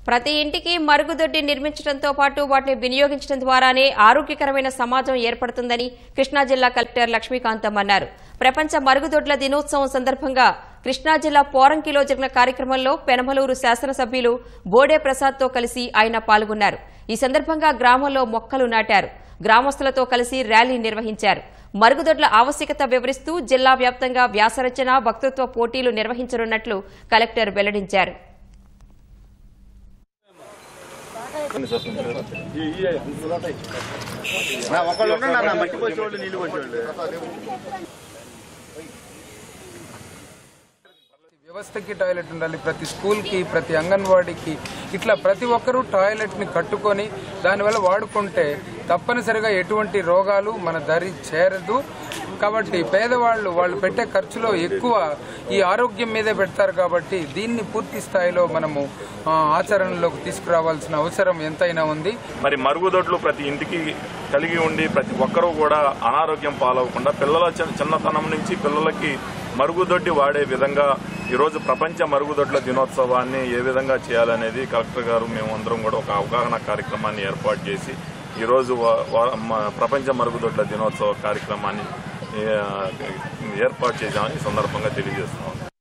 ప్రతి ఇంటికి మరుగుదొడ్డి నిర్మించడంతో పాటు వాటిని వినియోగించడం ద్వారానే ఆరోగ్యకరమైన సమాజం ఏర్పడుతుందని కృష్ణా జిల్లా కలెక్టర్ లక్ష్మీకాంతం అన్నారు ప్రపంచ మరుగుదొడ్ల దినోత్సవం సందర్భంగా కృష్ణా జిల్లా పోరంకిలో జరిగిన కార్యక్రమంలో పెనమలూరు శాసనసభ్యులు బోడే ప్రసాద్తో కలిసి ఆయన పాల్గొన్నారు ఈ సందర్భంగా గ్రామంలో మొక్కలు నాటారు గ్రామస్తులతో కలిసి ర్యాలీ నిర్వహించారు మరుగుదొడ్ల ఆవశ్యకత వివరిస్తూ జిల్లా వ్యాప్తంగా వ్యాసరచన వక్తృత్వ పోటీలు నిర్వహించనున్నట్లు కలెక్టర్ వెల్లడించారు నా ఒకళ్ళు ఉండండి అన్న మట్టి పోసేవాళ్ళు నీళ్లు పోసేవాళ్ళు వ్యవస్థకి టాయిలెట్ ఉండాలి ప్రతి స్కూల్కి ప్రతి అంగన్వాడీకి ఇట్లా ప్రతి ఒక్కరూ టాయిలెట్ని కట్టుకొని దానివల్ల వాడుకుంటే తప్పనిసరిగా ఎటువంటి రోగాలు మన దరి చేరదు కాబట్టి పేదవాళ్ళు వాళ్ళు పెట్టే ఖర్చులో ఎక్కువ ఈ ఆరోగ్యం మీదే పెడతారు కాబట్టి దీన్ని పూర్తి స్థాయిలో మనము ఆ, ఆచరణలోకి తీసుకురావాల్సిన అవసరం ఎంతైనా ఉంది మరి మరుగుదొడ్లు ప్రతి ఇంటికి కలిగి ఉండి ప్రతి ఒక్కరూ కూడా అనారోగ్యం పాలవకుండా పిల్లల చిన్న- చిన్నతనం నుంచి పిల్లలకి మరుగుదొడ్డి వాడే విధంగా ఈరోజు ప్రపంచ మరుగుదొడ్ల దినోత్సవాన్ని ఏ విధంగా చేయాలనేది కలెక్టర్ గారు మేమందరం కూడా ఒక అవగాహన కార్యక్రమాన్ని ఏర్పాటు చేసి ఈరోజు వా- వా- మ- ప్రపంచ మరుగుదొడ్ల దినోత్సవ కార్యక్రమాన్ని ఏ, ఏర్పాటు చేశామని ఈ సందర్భంగా తెలియజేస్తున్నాం